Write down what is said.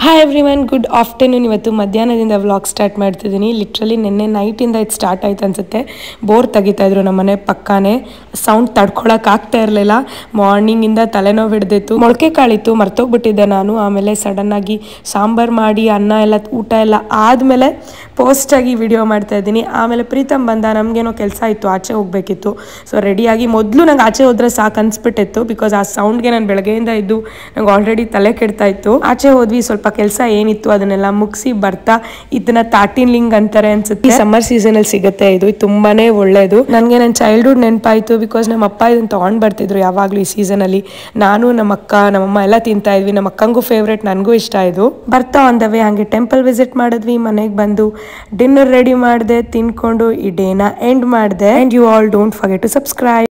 hi everyone good afternoon ಇವತ್ತು ಮಧ್ಯಾಹ್ನದಿಂದ vlog start ಮಾಡ್ತಿದ್ದೀನಿ ಲಿಟ್ರಲಿ ನಿನ್ನೆ ನೈಟಿಂದ ಇದು ಸ್ಟಾರ್ಟ್ ಆಯ್ತು ಅನ್ಸುತ್ತೆ ಬೋರ್ ತೆಗಿತಾ ಇದ್ರು ನಮ್ಮ ಮನೆ ಪಕ್ಕಾನೇ ಸೌಂಡ್ ತಡ್ಕೊಳಕ್ ಆಗ್ತಾ ಇರಲಿಲ್ಲ ಮಾರ್ನಿಂಗಿಂದ ತಲೆನೋವು ಹಿಡ್ದಿತ್ತು ಮೊಳಕೆ ಕಾಳಿತ್ತು ಮರ್ತೋಗ್ಬಿಟ್ಟಿದ್ದೆ ನಾನು ಆಮೇಲೆ ಸಡನ್ ಆಗಿ ಸಾಂಬಾರ್ ಮಾಡಿ ಅನ್ನ ಎಲ್ಲ ಊಟ ಎಲ್ಲ ಆದಮೇಲೆ ಪೋಸ್ಟಾಗಿ ವಿಡಿಯೋ ಮಾಡ್ತಾ ಇದ್ದೀನಿ ಆಮೇಲೆ ಪ್ರೀತಮ್ ಬಂದ ನಮಗೇನೋ ಕೆಲಸ ಇತ್ತು ಆಚೆ ಹೋಗ್ಬೇಕಿತ್ತು ಸೊ ರೆಡಿಯಾಗಿ ಮೊದಲು ನಂಗೆ ಆಚೆ ಹೋದ್ರೆ ಸಾಕು ಅನ್ಸ್ಬಿಟ್ಟಿತ್ತು ಬಿಕಾಸ್ ಆ ಸೌಂಡ್ಗೆ ನಾನು ಬೆಳಗ್ಗೆಯಿಂದ ಇದ್ದು ನಂಗೆ ಆಲ್ರೆಡಿ ತಲೆ ಕೆಡ್ತಾ ಇತ್ತು ಆಚೆ ಹೋದ್ವಿ ಸ್ವಲ್ಪ ಕೆಲಸ ಏನಿತ್ತು ಅದನ್ನೆಲ್ಲ ಮುಗಿಸಿ ಬರ್ತಾ ಇದನ್ನ ತಾಟಿನ್ ಲಿಂಗ್ ಅಂತಾರೆ ಅನ್ಸುತ್ತೆ ಸಮ್ಮರ್ ಸೀಸನ್ ಅಲ್ಲಿ ಸಿಗುತ್ತೆ ಇದು ಇದು ತುಂಬಾನೇ ಒಳ್ಳೇದು ನನಗೆ ನನ್ನ ಚೈಲ್ಡ್ಹುಡ್ ನೆನಪಾಯ್ತು ಬಿಕಾಸ್ ನಮ್ಮ ಅಪ್ಪ ಇದನ್ನ ತಗೊಂಡ್ ಬರ್ತಿದ್ರು ಯಾವಾಗ್ಲೂ ಈ ಸೀಸನ್ ಅಲ್ಲಿ ನಾನು ನಮ್ಮ ಅಕ್ಕ ನಮ್ಮಮ್ಮ ಎಲ್ಲ ತಿಂತಾ ಇದ್ವಿ ನಮ್ಮ ಅಕ್ಕಂಗೂ ಫೇವ್ರೇಟ್ ನನಗೂ ಇಷ್ಟ ಇದು ಬರ್ತಾ ಆನ್ ದ ವೇ ಹಂಗೆ ಟೆಂಪಲ್ ವಿಸಿಟ್ ಮಾಡಿದ್ವಿ ಮನೆಗೆ ಬಂದು ಡಿನ್ನರ್ ರೆಡಿ ಮಾಡಿದೆ ತಿನ್ಕೊಂಡು ಈ ಡೇನ ಎಂಡ್ ಮಾಡಿದೆ and you all don't forget to subscribe